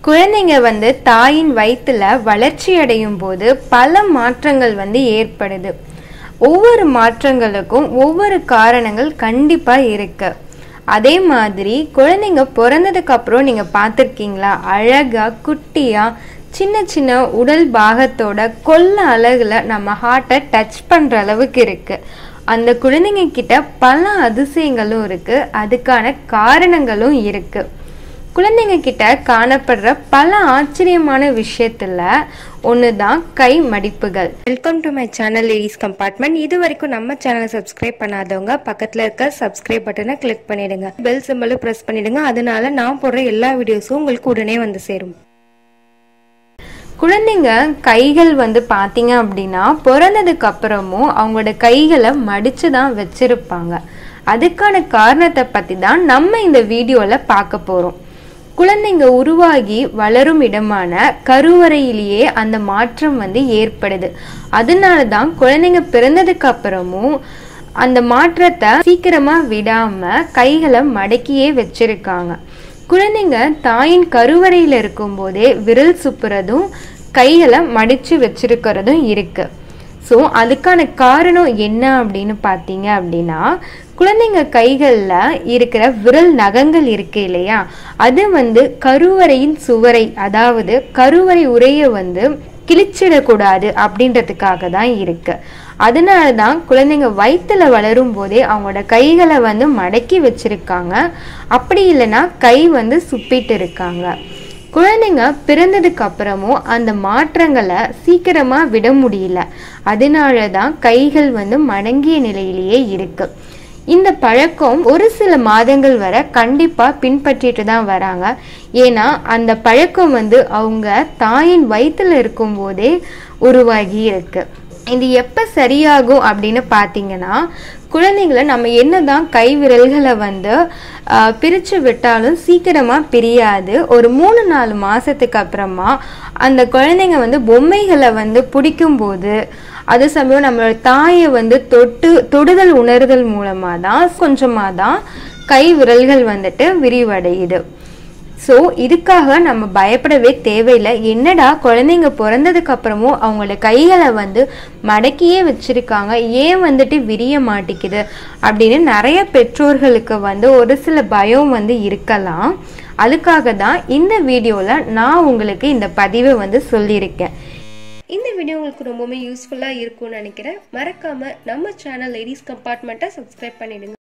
குழந்தைங்க வந்து தாயின் வயிற்றுல வளர்ச்சி அடையும் போது பல மாற்றங்கள் வந்து ஏற்படுது ஒவ்வொரு மாற்றங்களுக்கும் ஒவ்வொரு காரணங்கள் கண்டிப்பாக இருக்கு அதே மாதிரி குழந்தைங்க பிறந்ததுக்கு அப்புறம் நீங்கள் பார்த்துருக்கீங்களா அழகா குட்டியா சின்ன சின்ன உடல் பாகத்தோட கொல்ல அழகுல நம்ம ஹார்ட்டை டச் பண்ணுற அளவுக்கு இருக்கு அந்த குழந்தைங்க கிட்ட பல அதிசயங்களும் இருக்கு அதுக்கான காரணங்களும் இருக்கு குழந்தைங்க கிட்ட காணப்படுற பல ஆச்சரியமான விஷயத்துல ஒன்று தான் கை மடிப்புகள் welcome to my channel ladies compartment இது வரைக்கும் நம்ம சேனலை சப்ஸ்கிரைப் பண்ணாதவங்க பக்கத்தில் இருக்க சப்ஸ்கிரைப் பட்டனை கிளிக் பண்ணிடுங்க பெல் சிம்பிளும் ப்ரெஸ் பண்ணிடுங்க அதனால நான் போடுற எல்லா வீடியோஸும் உங்களுக்கு உடனே வந்து சேரும் குழந்தைங்க கைகள் வந்து பார்த்தீங்க அப்படின்னா பிறந்ததுக்கு அப்புறமும் அவங்களோட கைகளை மடிச்சு தான் வச்சிருப்பாங்க அதுக்கான காரணத்தை பற்றி தான் நம்ம இந்த வீடியோவில் பார்க்க போகிறோம் குழந்தைங்க உருவாகி வளரும் இடமான கருவறையிலேயே அந்த மாற்றம் வந்து ஏற்படுது அதனால தான் குழந்தைங்க பிறந்ததுக்கு அப்புறமும் அந்த மாற்றத்தை சீக்கிரமா விடாம கைகளை மடக்கியே வச்சிருக்காங்க குழந்தைங்க தாயின் கருவறையில் இருக்கும்போதே விரல் சுப்புறதும் கைகளை மடிச்சு வச்சிருக்கிறதும் இருக்கு ஸோ அதுக்கான காரணம் என்ன அப்படின்னு பார்த்தீங்க அப்படின்னா குழந்தைங்க கைகளில் இருக்கிற விரல் நகங்கள் இருக்கு இல்லையா அது வந்து கருவறையின் சுவரை அதாவது கருவறை உரையை வந்து கிழிச்சிடக்கூடாது அப்படின்றதுக்காக தான் இருக்கு அதனால தான் குழந்தைங்க வயிற்றுல வளரும் போதே அவங்களோட கைகளை வந்து மடக்கி வச்சிருக்காங்க அப்படி இல்லைன்னா கை வந்து சுப்பிட்டு இருக்காங்க குழந்தைங்க பிறந்ததுக்கு அப்புறமும் அந்த மாற்றங்களை சீக்கிரமா விட முடியல அதனால தான் கைகள் வந்து மடங்கிய நிலையிலேயே இருக்கு இந்த பழக்கம் ஒரு சில மாதங்கள் வரை கண்டிப்பா பின்பற்றிட்டு தான் வராங்க ஏன்னா அந்த பழக்கம் வந்து அவங்க தாயின் வயிற்றுல இருக்கும்போதே உருவாகி இருக்கு இது எப்போ சரியாகும் அப்படின்னு பார்த்தீங்கன்னா குழந்தைங்கள நம்ம என்னதான் கை விரல்களை வந்து பிரித்து விட்டாலும் சீக்கிரமாக பிரியாது ஒரு மூணு நாலு மாதத்துக்கு அப்புறமா அந்த குழந்தைங்க வந்து பொம்மைகளை வந்து பிடிக்கும்போது அது சமயம் நம்மளோட தாயை வந்து தொட்டு தொடுதல் உணர்தல் மூலமாக தான் கொஞ்சமாக தான் கை விரல்கள் வந்துட்டு விரிவடையுது ஸோ இதுக்காக நம்ம பயப்படவே தேவையில்லை என்னடா குழந்தைங்க பிறந்ததுக்கு அப்புறமும் அவங்களோட கைகளை வந்து மடக்கியே வச்சிருக்காங்க ஏன் வந்துட்டு விரிய மாட்டேங்குது அப்படின்னு நிறைய பெற்றோர்களுக்கு வந்து ஒரு சில பயம் வந்து இருக்கலாம் அதுக்காக தான் இந்த வீடியோவில் நான் உங்களுக்கு இந்த பதிவை வந்து சொல்லியிருக்கேன் இந்த வீடியோ உங்களுக்கு ரொம்பவுமே யூஸ்ஃபுல்லாக இருக்கும்னு நினைக்கிறேன் மறக்காமல் நம்ம சேனல் லேடிஸ் கம்பார்ட்மெண்ட்டை சப்ஸ்கிரைப் பண்ணிடுங்க